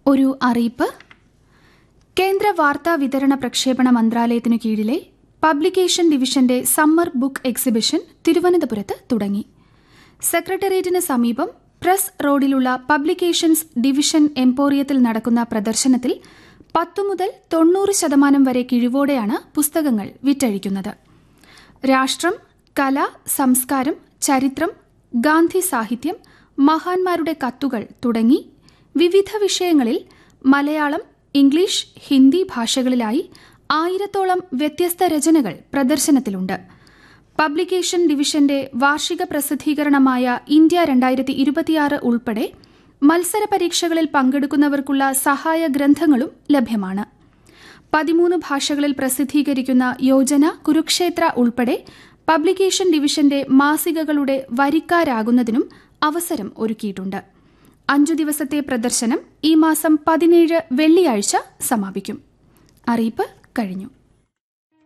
ഒരു അറിയിപ്പ് കേന്ദ്ര വാർത്താ വിതരണ പ്രക്ഷേപണ മന്ത്രാലയത്തിനു കീഴിലെ പബ്ലിക്കേഷൻ ഡിവിഷന്റെ സമ്മർ ബുക്ക് എക്സിബിഷൻ തിരുവനന്തപുരത്ത് തുടങ്ങി സെക്രട്ടേറിയറ്റിന് സമീപം പ്രസ് റോഡിലുള്ള പബ്ലിക്കേഷൻസ് ഡിവിഷൻ എംപോറിയത്തിൽ നടക്കുന്ന പ്രദർശനത്തിൽ പത്തു മുതൽ തൊണ്ണൂറ് ശതമാനം വരെ കിഴിവോടെയാണ് പുസ്തകങ്ങൾ വിറ്റഴിക്കുന്നത് രാഷ്ട്രം കല സംസ്കാരം ചരിത്രം ഗാന്ധി സാഹിത്യം മഹാന്മാരുടെ കത്തുകൾ തുടങ്ങി വിവിധ വിഷയങ്ങളിൽ മലയാളം ഇംഗ്ലീഷ് ഹിന്ദി ഭാഷകളിലായി ആയിരത്തോളം വ്യത്യസ്ത രചനകൾ പ്രദർശനത്തിലുണ്ട് പബ്ലിക്കേഷൻ ഡിവിഷന്റെ വാർഷിക പ്രസിദ്ധീകരണമായ ഇന്ത്യ രണ്ടായിരത്തി ഇരുപത്തിയാറ് ഉൾപ്പെടെ മത്സര പരീക്ഷകളിൽ പങ്കെടുക്കുന്നവർക്കുള്ള സഹായ ഗ്രന്ഥങ്ങളും ലഭ്യമാണ് പതിമൂന്ന് ഭാഷകളിൽ പ്രസിദ്ധീകരിക്കുന്ന യോജന കുരുക്ഷേത്ര ഉൾപ്പെടെ പബ്ലിക്കേഷൻ ഡിവിഷന്റെ മാസികകളുടെ വരിക്കാരാകുന്നതിനും അവസരം ഒരുക്കിയിട്ടുണ്ട് അഞ്ചു ദിവസത്തെ പ്രദർശനം ഈ മാസം പതിനേഴ് വെള്ളിയാഴ്ച സമാപിക്കും അറിയിപ്പ് കഴിഞ്ഞു